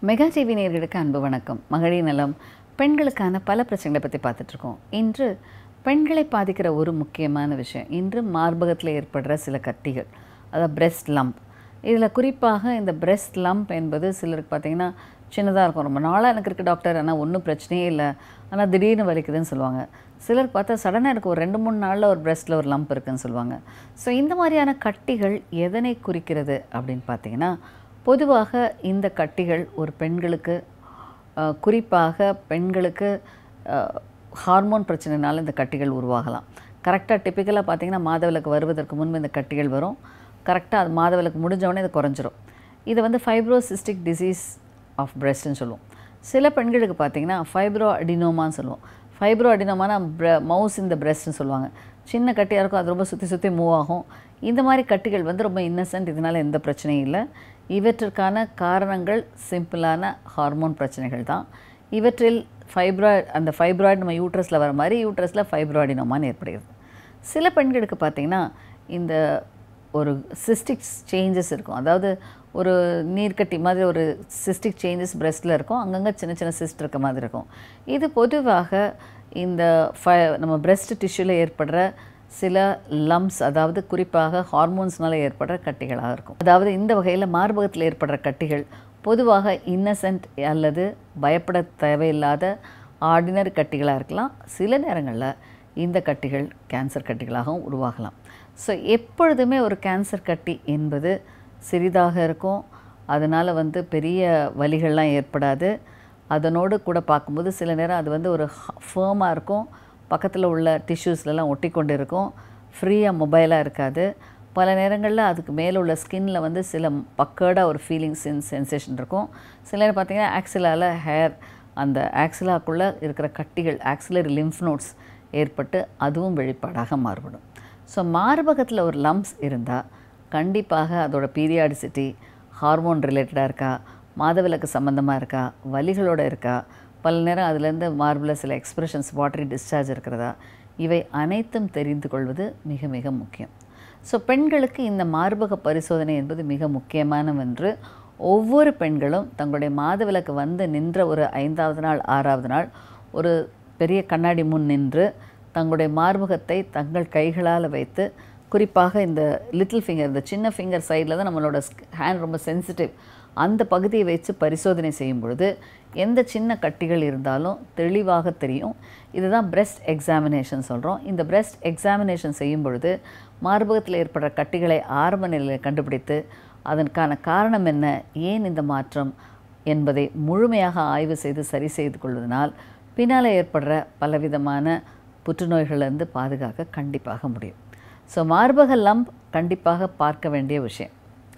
mega TV நேயர்களுக்கு அன்பு வணக்கம் மகளிர் நலம் பெண்களுக்கான பல பிரச்சனைகளை பற்றி பார்த்துட்ருக்கோம் இன்று பெண்களை பாதிக்கிற ஒரு முக்கியமான விஷயம் இன்று மார்பகத்தில் ஏற்படுற சில கட்டிகள் அதாவது பிரெஸ்ட் லம்ப் இதில் குறிப்பாக இந்த பிரெஸ்ட் லம்ப் என்பது சிலருக்கு பார்த்திங்கன்னா சின்னதாக இருக்கும் ரொம்ப நாளாக எனக்கு இருக்குது டாக்டர் ஆனால் ஒன்றும் பிரச்சனையே இல்லை ஆனால் திடீர்னு வலிக்குதுன்னு சொல்லுவாங்க சிலருக்கு பார்த்தா சடனாக எனக்கு ஒரு ரெண்டு மூணு நாளில் ஒரு பிரெஸ்ட்டில் ஒரு லம்ப் இருக்குன்னு சொல்லுவாங்க ஸோ இந்த மாதிரியான கட்டிகள் எதனை குறிக்கிறது அப்படின்னு பார்த்தீங்கன்னா பொதுவாக இந்த கட்டிகள் ஒரு பெண்களுக்கு அஹ், குறிப்பாக பெண்களுக்கு அஹ், ஹார்மோன் பிரச்சனைனால இந்த கட்டிகள் உருவாகலாம் கரெக்டாக டிப்பிக்கலாக பார்த்தீங்கன்னா மாதவிலக்கு வருவதற்கு முன்பு இந்த கட்டிகள் வரும் கரெக்டாக அது மாதவிலக்கு முடிஞ்சவொடனே இது குறைஞ்சிரும் இது வந்து ஃபைப்ரோசிஸ்டிக் டிசீஸ் ஆஃப் பிரஸ்ட்னு சொல்லுவோம் சில பெண்களுக்கு பார்த்தீங்கன்னா ஃபைப்ரோ அடினோமான்னு சொல்லுவோம் ஃபைப்ரோ அடினோமானா மவுஸ் இந்த பிரஸ்ட்னு சொல்லுவாங்க சின்ன கட்டியாக இருக்கும் அது ரொம்ப சுற்றி சுற்றி மூவ் ஆகும் இந்த மாதிரி கட்டிகள் வந்து ரொம்ப இன்னசென்ட் இதனால் எந்த பிரச்சனையும் இல்லை இவற்றிற்கான காரணங்கள் சிம்பிளான ஹார்மோன் பிரச்சனைகள் தான் இவற்றில் ஃபைப்ராய்டு அந்த ஃபைப்ராய்டு நம்ம யூட்ரஸில் வர மாதிரி யூட்ரஸில் ஃபைப்ராய்டினோமான்னு ஏற்படுகிறது சில பெண்களுக்கு பார்த்திங்கன்னா இந்த ஒரு சிஸ்டிக்ஸ் சேஞ்சஸ் இருக்கும் அதாவது ஒரு நீர்க்கட்டி மாதிரி ஒரு சிஸ்டிக் சேஞ்சஸ் பிரஸ்ட்டில் இருக்கும் அங்கங்கே சின்ன சின்ன சிஸ்ட் இருக்க மாதிரி இருக்கும் இது பொதுவாக இந்த ஃப நம்ம பிரஸ்ட் டிஷ்யூவில் ஏற்படுற சில லம்ப்ஸ் அதாவது குறிப்பாக ஹார்மோன்ஸ்னால ஏற்படுற கட்டிகளாக இருக்கும் அதாவது இந்த வகையில் மார்பகத்தில் ஏற்படுற கட்டிகள் பொதுவாக இன்னசென்ட் அல்லது பயப்பட தேவையில்லாத ஆர்டினரி கட்டிகளாக இருக்கலாம் சில நேரங்களில் இந்த கட்டிகள் கேன்சர் கட்டிகளாகவும் உருவாகலாம் ஸோ எப்பொழுதுமே ஒரு கேன்சர் கட்டி என்பது சிறிதாக இருக்கும் அதனால் வந்து பெரிய வலிகள்லாம் ஏற்படாது அதனோடு கூட பார்க்கும்போது சில நேரம் அது வந்து ஒரு ஃபேமாக இருக்கும் பக்கத்தில் உள்ள டிஷ்யூஸ்லலாம் ஒட்டி கொண்டு இருக்கும் ஃப்ரீயாக மொபைலாக இருக்காது பல நேரங்களில் அதுக்கு மேலே உள்ள ஸ்கின்ல வந்து சில பக்கர்டாக ஒரு ஃபீலிங் சென்ஸ் சென்சேஷன் இருக்கும் சில நேரம் பார்த்தீங்கன்னா ஆக்சிலாவில் ஹேர் அந்த ஆக்சிலாக்குள்ளே இருக்கிற கட்டிகள் ஆக்சிலரி லிம்ஃப் நோட்ஸ் ஏற்பட்டு அதுவும் வெளிப்பாடாக மாறுபடும் ஸோ மார்பகத்தில் ஒரு லம்ப்ஸ் இருந்தால் கண்டிப்பாக அதோட பீரியாடிசிட்டி ஹார்மோன் ரிலேட்டடாக இருக்கா மாதவிலக்கு சம்மந்தமாக இருக்கா வலிகளோடு இருக்கா பல நேரம் அதுலேருந்து மார்பில் சில எக்ஸ்பிரஷன்ஸ் வாட்டரி டிஸ்சார்ஜ் இருக்கிறதா இவை அனைத்தும் தெரிந்து கொள்வது மிக மிக முக்கியம் ஸோ பெண்களுக்கு இந்த மார்பக பரிசோதனை என்பது மிக முக்கியமானவென்று ஒவ்வொரு பெண்களும் தங்களுடைய மாதவிலக்கு வந்து நின்ற ஒரு ஐந்தாவது நாள் ஆறாவது நாள் ஒரு பெரிய கண்ணாடி முன் நின்று தங்களுடைய மார்பகத்தை தங்கள் கைகளால் வைத்து குறிப்பாக இந்த லிட்டில் ஃபிங்கர் இந்த சின்ன ஃபிங்கர் சைடில் தான் நம்மளோட ஹேண்ட் ரொம்ப சென்சிட்டிவ் அந்த பகுதியை வச்சு பரிசோதனை செய்யும் பொழுது எந்த சின்ன கட்டிகள் இருந்தாலும் தெளிவாக தெரியும் இதுதான் பிரெஸ்ட் எக்ஸாமினேஷன் சொல்கிறோம் இந்த பிரெஸ்ட் எக்ஸாமினேஷன் செய்யும் பொழுது மார்பகத்தில் ஏற்படுற கட்டிகளை ஆரம்ப நிலையில் கண்டுபிடித்து அதற்கான காரணம் என்ன ஏன் இந்த மாற்றம் என்பதை முழுமையாக ஆய்வு செய்து சரி செய்து கொள்வதனால் பின்னால் ஏற்படுற பலவிதமான புற்றுநோய்களிலிருந்து பாதுகாக்க கண்டிப்பாக முடியும் ஸோ மார்பக லம்ப் கண்டிப்பாக பார்க்க வேண்டிய விஷயம்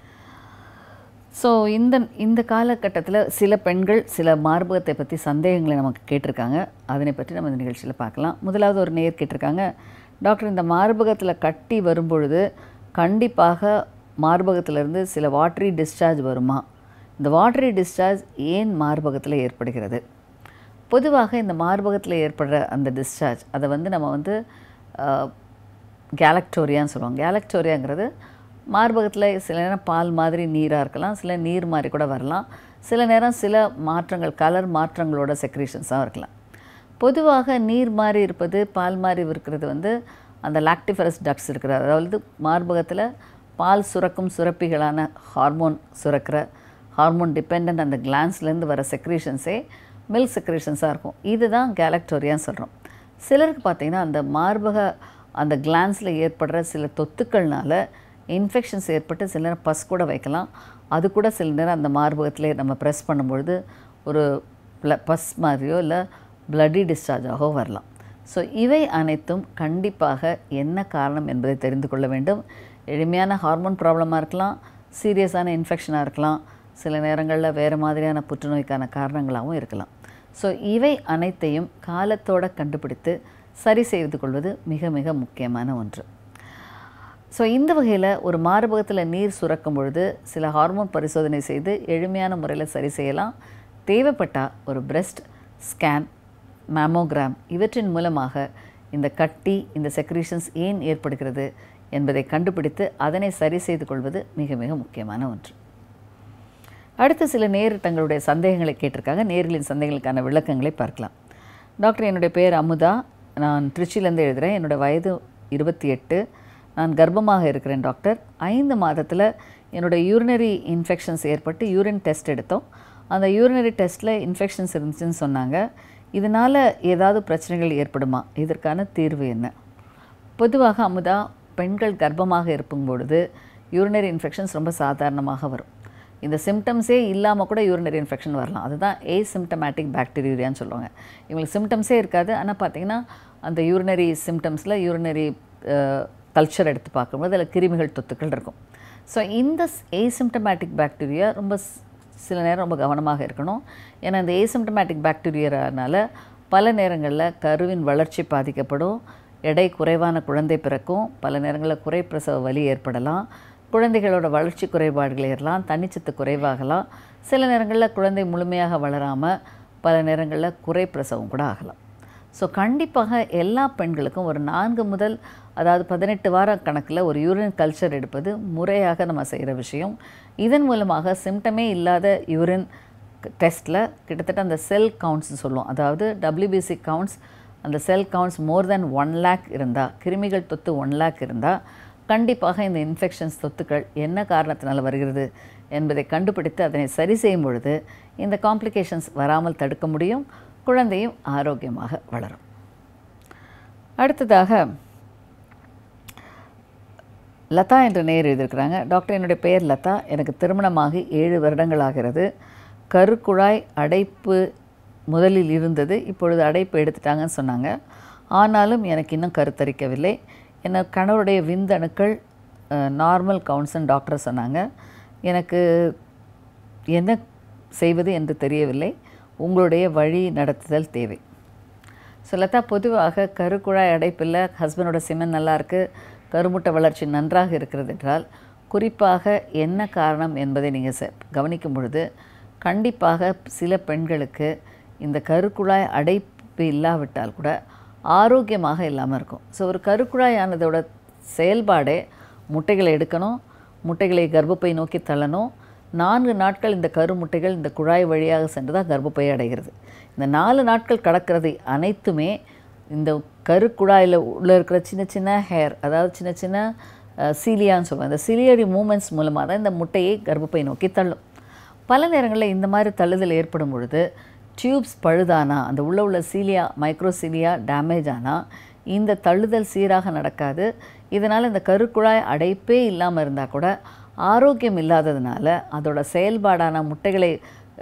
ஸோ இந்த இந்த காலகட்டத்தில் சில பெண்கள் சில மார்பகத்தை பற்றி சந்தேகங்களை நமக்கு கேட்டிருக்காங்க அதனை பற்றி நம்ம இந்த நிகழ்ச்சியில் பார்க்கலாம் முதலாவது ஒரு நேர் கேட்டிருக்காங்க டாக்டர் இந்த மார்பகத்தில் கட்டி வரும்பொழுது கண்டிப்பாக மார்பகத்திலிருந்து சில வாட்டரி டிஸ்சார்ஜ் வருமா இந்த வாட்டரி டிஸ்சார்ஜ் ஏன் மார்பகத்தில் ஏற்படுகிறது பொதுவாக இந்த மார்பகத்தில் ஏற்படுற அந்த டிஸ்சார்ஜ் அதை வந்து நம்ம வந்து கேலக்டோரியான்னு சொல்லுவாங்க கேலக்டோரியாங்கிறது மார்பகத்தில் சில நேரம் பால் மாதிரி நீராக இருக்கலாம் சில நீர் மாதிரி கூட வரலாம் சில நேரம் சில மாற்றங்கள் கலர் மாற்றங்களோட செக்ரேஷன்ஸாக இருக்கலாம் பொதுவாக நீர் மாதிரி இருப்பது பால் மாதிரி இருக்கிறது வந்து அந்த லாக்டிஃபரஸ் டக்ஸ் இருக்கிற அதாவது மார்பகத்தில் பால் சுரக்கும் சுரப்பிகளான ஹார்மோன் சுரக்கிற ஹார்மோன் டிபெண்ட் அந்த கிளான்ஸ்லேருந்து வர செக்ரேஷன்ஸே மில்க் செக்ரேஷன்ஸாக இருக்கும் இதுதான் கேலக்டோரியான்னு சொல்கிறோம் சிலருக்கு பார்த்திங்கன்னா அந்த மார்பக அந்த கிளான்ஸில் ஏற்படுற சில தொத்துக்கள்னால இன்ஃபெக்ஷன்ஸ் ஏற்பட்டு சில நேரம் பஸ் கூட வைக்கலாம் அது கூட சில நேரம் அந்த மார்பகத்திலே நம்ம ப்ரெஸ் பண்ணும்பொழுது ஒரு ப்ள பஸ் மாதிரியோ இல்லை பிளட்டி டிஸ்சார்ஜாகவோ வரலாம் ஸோ இவை அனைத்தும் கண்டிப்பாக என்ன காரணம் என்பதை தெரிந்து கொள்ள வேண்டும் எளிமையான ஹார்மோன் ப்ராப்ளமாக இருக்கலாம் சீரியஸான இன்ஃபெக்ஷனாக இருக்கலாம் சில நேரங்களில் வேறு மாதிரியான புற்றுநோய்க்கான காரணங்களாகவும் இருக்கலாம் ஸோ இவை அனைத்தையும் காலத்தோடு கண்டுபிடித்து சரி செய்து கொள்வது மிக மிக முக்கியமான ஒன்று ஸோ இந்த வகையில் ஒரு மார்பகத்தில் நீர் சுரக்கும் பொழுது சில ஹார்மோன் பரிசோதனை செய்து எளிமையான முறையில் சரி செய்யலாம் தேவைப்பட்டால் ஒரு பிரெஸ்ட் ஸ்கேன் மேமோகிராம் இவற்றின் மூலமாக இந்த கட்டி இந்த செக்ரீஷன்ஸ் ஏன் ஏற்படுகிறது என்பதை கண்டுபிடித்து அதனை சரி செய்து கொள்வது மிக மிக முக்கியமான ஒன்று அடுத்து சில நேர் தங்களுடைய சந்தேகங்களை கேட்டிருக்காங்க நேர்களின் சந்தேகங்களுக்கான விளக்கங்களை பார்க்கலாம் டாக்டர் என்னுடைய பேர் அமுதா நான் திருச்சியிலேருந்து எழுதுகிறேன் என்னோடய வயது இருபத்தி எட்டு நான் கர்ப்பமாக இருக்கிறேன் டாக்டர் ஐந்து மாதத்தில் என்னோடய யூரினரி இன்ஃபெக்ஷன்ஸ் ஏற்பட்டு யூரின் டெஸ்ட் எடுத்தோம் அந்த யூரினரி டெஸ்ட்டில் இன்ஃபெக்ஷன்ஸ் இருந்துச்சுன்னு சொன்னாங்க இதனால் ஏதாவது பிரச்சனைகள் ஏற்படுமா இதற்கான தீர்வு என்ன பொதுவாக அமுதா பெண்கள் கர்ப்பமாக இருக்கும் பொழுது யூரினரி இன்ஃபெக்ஷன்ஸ் ரொம்ப சாதாரணமாக வரும் இந்த சிம்டம்ஸே இல்லாமல் கூட யூரினரி இன்ஃபெக்ஷன் வரலாம் அதுதான் ஏ சிம்டமேட்டிக் பாக்டீரியான்னு சொல்லுவாங்க இவங்களுக்கு சிம்டம்ஸே இருக்காது ஆனால் பார்த்தீங்கன்னா அந்த யூரினரி சிம்டம்ஸில் யூரினரி கல்ச்சர் எடுத்து பார்க்கும்போது அதில் கிருமிகள் தொத்துக்கள் இருக்கும் ஸோ இந்த ஏசிம்டமேட்டிக் பாக்டீரியா ரொம்ப ஸ்- சில நேரம் ரொம்ப கவனமாக இருக்கணும் ஏன்னா இந்த ஏசிம்டமேட்டிக் பாக்டீரியானால பல நேரங்களில் கருவின் வளர்ச்சி பாதிக்கப்படும் எடை குறைவான குழந்தை பிறக்கும் பல நேரங்களில் குறை பிரசவ வலி ஏற்படலாம் குழந்தைகளோட வளர்ச்சி குறைபாடுகள் ஏறலாம் தன்னிச்சத்து குறைவாகலாம் சில நேரங்களில் குழந்தை முழுமையாக வளராமல் பல நேரங்களில் குறை பிரசவம் கூட ஆகலாம் ஸோ கண்டிப்பாக எல்லா பெண்களுக்கும் ஒரு நான்கு முதல் அதாவது பதினெட்டு வார கணக்கில் ஒரு யூரின் கல்ச்சர் எடுப்பது முறையாக நம்ம செய்கிற விஷயம் இதன் மூலமாக சிம்டமே இல்லாத யூரின் டெஸ்ட்டில் கிட்டத்தட்ட அந்த செல் கவுண்ட்ஸ்னு சொல்லுவோம் அதாவது WBC கவுண்ட்ஸ் அந்த cell counts more than one lakh இருந்தால் கிருமிகள் தொத்து ஒன் லேக் இருந்தால் கண்டிப்பாக இந்த இன்ஃபெக்ஷன்ஸ் தொத்துக்கள் என்ன காரணத்தினால் வருகிறது என்பதை கண்டுபிடித்து அதனை சரி செய்யும் பொழுது இந்த காம்ப்ளிகேஷன்ஸ் வராமல் தடுக்க முடியும் குழந்தையும் ஆரோக்கியமாக வளரும் அடுத்ததாக லதா என்ற நேர் எழுதியிருக்கிறாங்க டாக்டர் என்னுடைய பெயர் லதா எனக்கு திருமணமாகி ஏழு வருடங்கள் ஆகிறது கருக்குழாய் அடைப்பு முதலில் இருந்தது இப்பொழுது அடைப்பு எடுத்துட்டாங்கன்னு சொன்னாங்க ஆனாலும் எனக்கு இன்னும் கருத்தரிக்கவில்லை என்ன கணவருடைய விந்தணுக்கள் நார்மல் கவுன்சன் டாக்டர் சொன்னாங்க எனக்கு என்ன செய்வது என்று தெரியவில்லை உங்களுடைய வழி நடத்துதல் தேவை ஸோ லதா பொதுவாக கருக்குழாய் அடைப்பில் ஹஸ்பண்டோட சிமெண்ட் நல்லா இருக்கு கருமுட்டை வளர்ச்சி நன்றாக இருக்கிறது என்றால் குறிப்பாக என்ன காரணம் என்பதை நீங்கள் ச கவனிக்கும் பொழுது கண்டிப்பாக சில பெண்களுக்கு இந்த கருக்குழாய் அடைப்பு இல்லாவிட்டால் கூட ஆரோக்கியமாக இல்லாமல் இருக்கும் ஸோ ஒரு கருக்குழாய் ஆனதோட செயல்பாடே முட்டைகளை எடுக்கணும் முட்டைகளை கர்ப்பப்பை நோக்கி தள்ளணும் நான்கு நாட்கள் இந்த கருமுட்டைகள் இந்த குழாய் வழியாக சென்று தான் கர்ப்பப்பை அடைகிறது இந்த நாலு நாட்கள் கடக்கிறது அனைத்துமே இந்த கருக்குழாயில் உள்ள இருக்கிற சின்ன சின்ன ஹேர் அதாவது சின்ன சின்ன சீலியான்னு சொல்லுவாங்க இந்த சிலியரி மூமெண்ட்ஸ் மூலமாக தான் இந்த முட்டையை கர்ப்பப்பை நோக்கி தள்ளும் பல நேரங்களில் இந்த மாதிரி தள்ளுதல் ஏற்படும் பொழுது டியூப்ஸ் பழுதானா அந்த உள்ள உள்ள சீலியா மைக்ரோசீலியா டேமேஜ் ஆனால் இந்த தள்ளுதல் சீராக நடக்காது இதனால் இந்த கருக்குழாய் அடைப்பே இல்லாமல் இருந்தால் கூட ஆரோக்கியம் இல்லாததுனால அதோட செயல்பாடான முட்டைகளை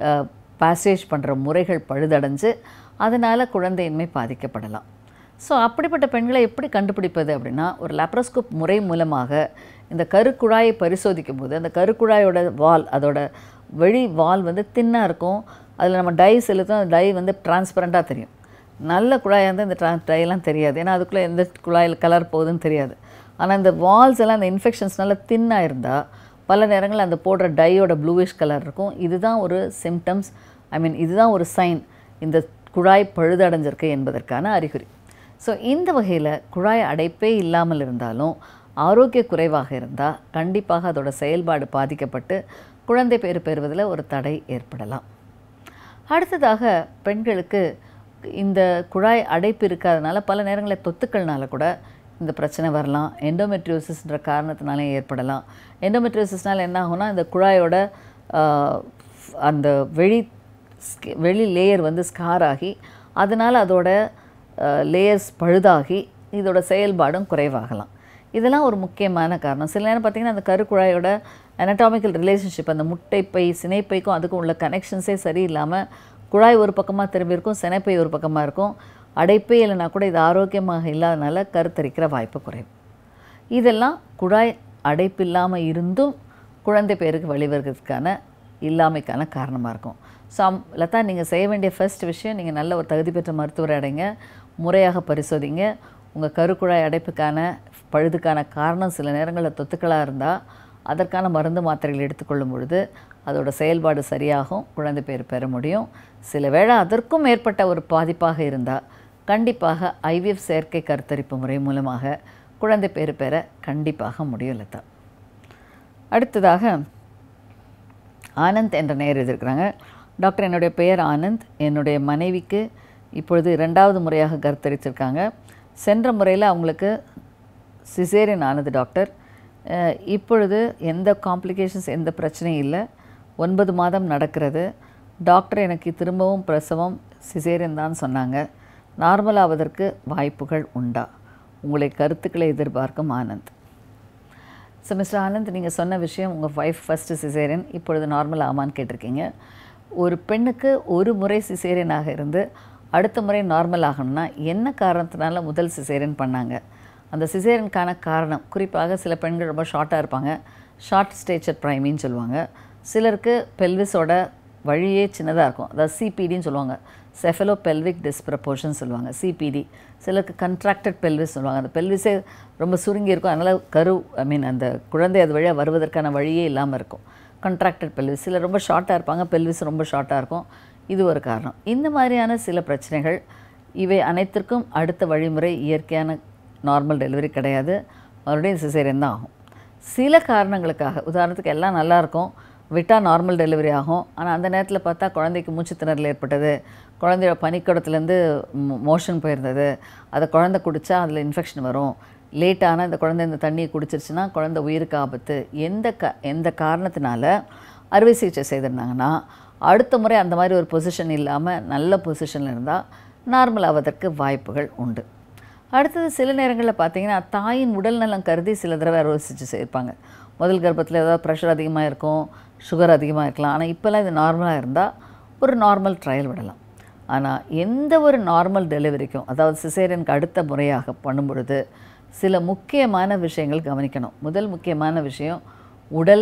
பாசேஜ் பண்ணுற முறைகள் பழுதடைஞ்சு அதனால் குழந்தையின்மை பாதிக்கப்படலாம் ஸோ அப்படிப்பட்ட பெண்களை எப்படி கண்டுபிடிப்பது அப்படின்னா ஒரு லாப்ரோஸ்கோப் முறை மூலமாக இந்த கருக்குழாயை பரிசோதிக்கும் போது அந்த கருக்குழாயோட வால் அதோட வெளி வால் வந்து தின்னாக இருக்கும் அதில் நம்ம டை செலுத்தும் அந்த டை வந்து டிரான்ஸ்பரண்ட்டாக தெரியும் நல்ல குழாயாக இருந்தால் இந்த ட்ரா டைலாம் தெரியாது ஏன்னா அதுக்குள்ளே எந்த குழாயில் கலர் போகுதுன்னு தெரியாது ஆனால் இந்த வால்ஸ் எல்லாம் அந்த இன்ஃபெக்ஷன்ஸ்னால தின்னாக இருந்தால் பல நேரங்களில் அந்த போடுற டையோட ப்ளூவிஷ் கலர் இருக்கும் இதுதான் ஒரு சிம்டம்ஸ் ஐ மீன் இதுதான் ஒரு சைன் இந்த குழாய் பழுதடைஞ்சிருக்கு என்பதற்கான அறிகுறி ஸோ இந்த வகையில் குழாய் அடைப்பே இல்லாமல் இருந்தாலும் ஆரோக்கிய குறைவாக இருந்தால் கண்டிப்பாக அதோட செயல்பாடு பாதிக்கப்பட்டு குழந்தை பேறு பெறுவதில் ஒரு தடை ஏற்படலாம் அடுத்ததாக பெண்களுக்கு இந்த குழாய் அடைப்பு இருக்காதனால பல நேரங்களில் தொத்துக்கள்னால கூட இந்த பிரச்சனை வரலாம் எண்டோமெட்ரியோசிஸ்ன்ற காரணத்தினாலே ஏற்படலாம் எண்டோமெட்ரியோசிஸ்னால் என்ன ஆகும்னா இந்த குழாயோட ஆஹ், அந்த வெளி ஸ்கி- வெளி லேயர் வந்து ஸ்கார் ஆகி அதனால் அதோட லேயர்ஸ் பழுதாகி இதோட செயல்பாடும் குறைவாகலாம் இதெல்லாம் ஒரு முக்கியமான காரணம் சில நேரம் பார்த்திங்கன்னா அந்த கருக்குழாயோட anatomical ரிலேஷன்ஷிப் அந்த முட்டைப்பை சினைப்பைக்கும் அதுக்கும் உள்ள கனெக்ஷன்ஸே சரியில்லாமல் குழாய் ஒரு பக்கமாக திரும்பி இருக்கும் சினைப்பை ஒரு பக்கமாக இருக்கும் அடைப்பே இல்லைனா கூட இது ஆரோக்கியமாக இல்லாதனால கருத்தரிக்கிற வாய்ப்பு குறைவு இதெல்லாம் குழாய் அடைப்பில்லாமல் இருந்தும் குழந்தை பேருக்கு வழிவருகிறதுக்கான இல்லாமைக்கான காரணமாக இருக்கும் ஸோ லதா நீங்கள் செய்ய வேண்டிய ஃபர்ஸ்ட் விஷயம் நீங்கள் நல்ல ஒரு தகுதி பெற்ற மருத்துவரை அடைங்க முறையாக பரிசோதிங்க உங்கள் கருக்குழாய் அடைப்புக்கான பழுதுக்கான காரணம் சில நேரங்களில் தொத்துக்களாக இருந்தால் அதற்கான மருந்து மாத்திரைகள் எடுத்துக்கொள்ளும் பொழுது அதோட செயல்பாடு சரியாகும் குழந்தை பேர் பெற முடியும் சில வேளை அதற்கும் மேற்பட்ட ஒரு பாதிப்பாக இருந்தால் கண்டிப்பாக ஐவிஎஃப் செயற்கை கருத்தரிப்பு முறை மூலமாக குழந்தை பேர் பெற கண்டிப்பாக முடியும் லதா அடுத்ததாக ஆனந்த் என்ற நேர் எழுதியிருக்கிறாங்க டாக்டர் என்னுடைய பெயர் ஆனந்த் என்னுடைய மனைவிக்கு இப்பொழுது இரண்டாவது முறையாக கருத்தரித்திருக்காங்க சென்ற முறையில் அவங்களுக்கு சிசேரியன் ஆனது டாக்டர் அஹ், இப்பொழுது எந்த காம்ப்ளிகேஷன்ஸ் எந்த பிரச்சனையும் இல்லை ஒன்பது மாதம் நடக்கிறது டாக்டர் எனக்கு திரும்பவும் பிரசவம் சிசேரியன் தான் சொன்னாங்க நார்மல் ஆவதற்கு வாய்ப்புகள் உண்டா உங்களை கருத்துக்களை எதிர்பார்க்கும் ஆனந்த் ஸோ மிஸ்டர் ஆனந்த் நீங்கள் சொன்ன விஷயம் உங்கள் ஒய்ஃப் ஃபஸ்ட்டு சிசேரியன் இப்பொழுது நார்மல் ஆமான்னு கேட்டிருக்கீங்க ஒரு பெண்ணுக்கு ஒரு முறை சிசேரியனாக இருந்து அடுத்த முறை நார்மல் ஆகணும்னா என்ன காரணத்தினால முதல் சிசேரியன் பண்ணாங்க அந்த சிசேரியனுக்கான காரணம் குறிப்பாக சில பெண்கள் ரொம்ப ஷார்ட்டாக இருப்பாங்க ஷார்ட் ஸ்டேச்சர் ப்ரைமின்னு சொல்லுவாங்க சிலருக்கு பெல்விஸோட வழியே சின்னதாக இருக்கும் அதாவது சிபிடின்னு சொல்லுவாங்க செஃபலோ பெல்விக் டிஸ்ப்ரப்போர்ஷன் சொல்லுவாங்க சிபிடி சிலருக்கு கன்ட்ராக்டட் பெல்விஸ் சொல்லுவாங்க அந்த பெல்விஸே ரொம்ப சுருங்கி இருக்கும் அதனால் கரு ஐ மீன் அந்த குழந்தை அது வழியாக வருவதற்கான வழியே இல்லாமல் இருக்கும் கன்ட்ராக்டட் பெல்விஸ் சிலர் ரொம்ப ஷார்ட்டாக இருப்பாங்க பெல்விஸ் ரொம்ப ஷார்ட்டாக இருக்கும் இது ஒரு காரணம் இந்த மாதிரியான சில பிரச்சனைகள் இவை அனைத்திற்கும் அடுத்த வழிமுறை இயற்கையான நார்மல் டெலிவரி கிடையாது மறுபடியும் சிசேரியன் தான் ஆகும் சில காரணங்களுக்காக உதாரணத்துக்கு எல்லாம் நல்லா இருக்கும் விட்டால் நார்மல் டெலிவரி ஆகும் ஆனால் அந்த நேரத்தில் பார்த்தா குழந்தைக்கு மூச்சு திணறல் ஏற்பட்டது குழந்தையோட பனிக்கூடத்துலேருந்து மோஷன் போயிருந்தது அதை குழந்தை குடித்தா அதில் இன்ஃபெக்ஷன் வரும் லேட்டான இந்த குழந்தை இந்த தண்ணியை குடிச்சிருச்சுன்னா குழந்தை உயிருக்கு ஆபத்து எந்த க எந்த காரணத்தினால அறுவை சிகிச்சை செய்திருந்தாங்கன்னா அடுத்த முறை அந்த மாதிரி ஒரு பொசிஷன் இல்லாமல் நல்ல பொசிஷனில் இருந்தால் நார்மல் ஆவதற்கு வாய்ப்புகள் உண்டு அடுத்தது சில நேரங்களில் பார்த்தீங்கன்னா தாயின் உடல் நலம் கருதி சில தடவை அறுவை சிகிச்சை செய்திருப்பாங்க முதல் கர்ப்பத்தில் ஏதாவது ப்ரெஷர் அதிகமாக இருக்கும் சுகர் அதிகமாக இருக்கலாம் ஆனால் இப்போல்லாம் இது நார்மலாக இருந்தால் ஒரு நார்மல் ட்ரையல் விடலாம் ஆனால் எந்த ஒரு நார்மல் டெலிவரிக்கும் அதாவது சிசேரியனுக்கு அடுத்த முறையாக பண்ணும் பொழுது சில முக்கியமான விஷயங்கள் கவனிக்கணும் முதல் முக்கியமான விஷயம் உடல்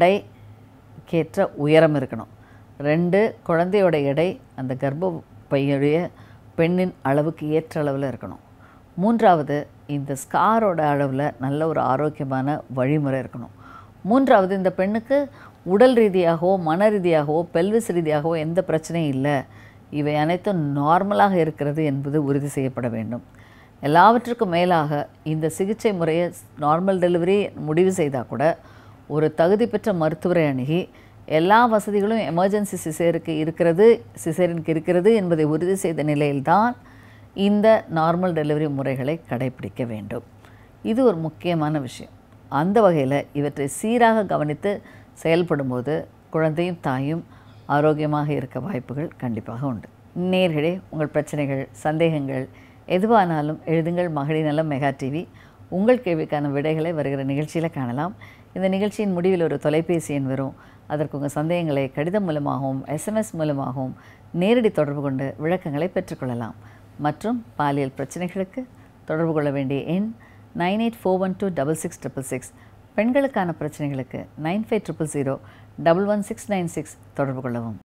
எடைக்கேற்ற உயரம் இருக்கணும் ரெண்டு குழந்தையோட எடை அந்த கர்ப்பப்பையுடைய பெண்ணின் அளவுக்கு ஏற்ற அளவில் இருக்கணும் மூன்றாவது இந்த ஸ்காரோட அளவில் நல்ல ஒரு ஆரோக்கியமான வழிமுறை இருக்கணும் மூன்றாவது இந்த பெண்ணுக்கு உடல் ரீதியாகவோ மன ரீதியாகவோ பெல்விஸ் ரீதியாகவோ எந்த பிரச்சனையும் இல்லை இவை அனைத்தும் நார்மலாக இருக்கிறது என்பது உறுதி செய்யப்பட வேண்டும் எல்லாவற்றுக்கும் மேலாக இந்த சிகிச்சை முறையை நார்மல் டெலிவரி முடிவு செய்தால் கூட ஒரு தகுதி பெற்ற மருத்துவரை அணுகி எல்லா வசதிகளும் எமர்ஜென்சி சிசேருக்கு இருக்கிறது சிசேரியனுக்கு இருக்கிறது என்பதை உறுதி செய்த நிலையில்தான் இந்த நார்மல் டெலிவரி முறைகளை கடைபிடிக்க வேண்டும் இது ஒரு முக்கியமான விஷயம் அந்த வகையில் இவற்றை சீராக கவனித்து செயல்படும்போது குழந்தையும் தாயும் ஆரோக்கியமாக இருக்க வாய்ப்புகள் கண்டிப்பாக உண்டு நேர்களே உங்கள் பிரச்சனைகள் சந்தேகங்கள் எதுவானாலும் எழுதுங்கள் மகளிர் நலம் மெகா டிவி உங்கள் கேள்விக்கான விடைகளை வருகிற நிகழ்ச்சியில் காணலாம் இந்த நிகழ்ச்சியின் முடிவில் ஒரு தொலைபேசி எண் வரும் அதற்கு உங்கள் சந்தேகங்களை கடிதம் மூலமாகவும் எஸ்எம்எஸ் மூலமாகவும் நேரடி தொடர்பு கொண்டு விளக்கங்களை பெற்றுக்கொள்ளலாம் மற்றும் பாலியல் பிரச்சனைகளுக்கு தொடர்பு கொள்ள வேண்டிய எண் nine eight four one two double six triple six பெண்களுக்கான பிரச்சனைகளுக்கு nine five triple zero double one six nine six தொடர்பு கொள்ளவும்